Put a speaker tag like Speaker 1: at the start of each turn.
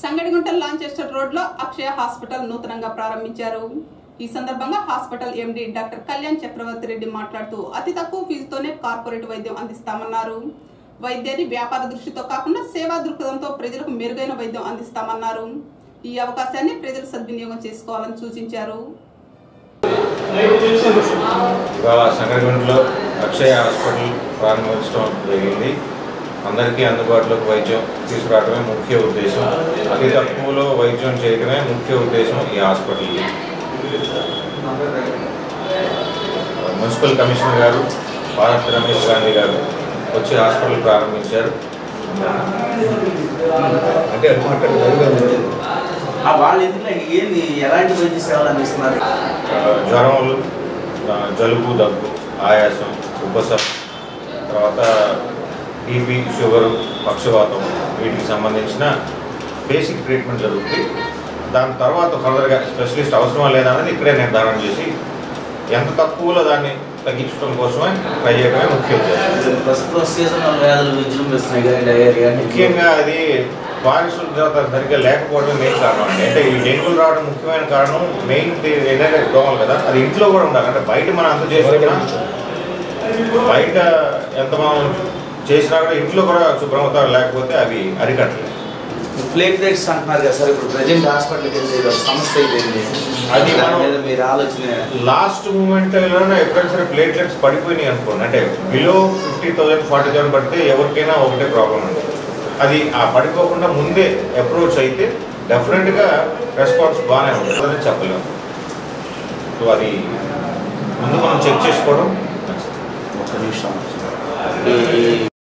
Speaker 1: సంగడిగుంట Lancaster road లో అక్షయ hospital నూతనంగా ప్రారంభించారు ఈ సందర్భంగా hospital MD doctor Kalyan Chakravarthy Reddy మాట్లాడుతూ అతి తక్కువ ఫీజుతోనే కార్పొరేట్ వైద్యం అందిస్తామన్నారు వైద్యాన్ని వ్యాపార దృష్టితో కాకుండా సేవా దృక్పథంతో ప్రజలకు మెరుగైన వైద్యం అందిస్తామన్నారు ఈ అవకాశాన్ని ప్రజలు సద్వినియోగం చేసుకోవాలని సూచించారు
Speaker 2: ఇవాళ సంగరగుంటలో అక్షయ హాస్పిటల్ ప్రారంభించడం జరిగింది అందరికీ అందుబాటులోకి వైద్యం తీసుకురావడమే ముఖ్య ఉద్దేశం అతి తక్కువలో వైద్యం చేయడమే ముఖ్య ఉద్దేశం ఈ హాస్పిటల్కి మున్సిపల్ కమిషనర్ గారు భారత్ రమేష్ గాంధీ గారు వచ్చి హాస్పిటల్ ప్రారంభించారు అంటే అక్కడ
Speaker 3: ఆ వాళ్ళు ఎందుకు ఏంది ఎలాంటి వైద్య సేవలు అందిస్తున్నారు
Speaker 2: ఆ, జ్వరములు ఆ, జలుబు దగ్గు ఆయాసం ఉపసం తర్వాత బీపీ షుగరు పక్షవాతం వీటికి సంబంధించిన బేసిక్ ట్రీట్మెంట్ జరుగుతుంది దాని తర్వాత ఫర్దర్గా స్పెషలిస్ట్ అవసరమా లేదా అనేది ఇక్కడే నిర్ధారణ చేసి ఎంత తక్కువలో దాన్ని తగ్గించడం కోసమే ట్రై చేయడమే ముఖ్య ఉద్దేశం
Speaker 3: ప్రస్తుతం సీజనల్ వ్యాధులు విజృంభిస్తున్నాయి కదా డయేరియా
Speaker 2: ముఖ్యంగా అది పారిశుద్ధ్యత సరిగ్గా లేకపోవడం మెయిన్ కారణం అండి అంటే ఈ డెంగ్యూలు రావడం ముఖ్యమైన కారణం మెయిన్ ఏంటంటే దోమలు కదా అది ఇంట్లో కూడా ఉండాలి అంటే బయట మనం అంత చేసినా బయట ఎంత మనం చేసినా కూడా ఇంట్లో కూడా శుభ్రమత లేకపోతే అవి అరికట్టలేదు
Speaker 3: ప్లేట్లెట్స్ అంటున్నారు కదా సార్ ఇప్పుడు ప్రజెంట్ హాస్పిటల్కి వెళ్ళి ఒక సమస్య అయిపోయింది
Speaker 2: అది
Speaker 3: దాని
Speaker 2: మనం-
Speaker 3: మీద మీరు ఆలోచన
Speaker 2: లాస్ట్ మూమెంట్లోనే ఎప్పుడైనా సరే ప్లేట్లెట్స్ పడిపోయినాయి అనుకోండి అంటే below fifty thousand forty thousand పడితే ఎవరికైనా ఒకటే ప్రాబ్లం అండి అది ఆ పడిపోకుండా ముందే అప్రోచ్ అయితే డెఫినెట్గా రెస్పాన్స్ బాగానే ఉంటుందని చెప్పలేము సో అది ముందు మనం చెక్ చేసుకోవడం
Speaker 3: ఒక నిమిషం ఈ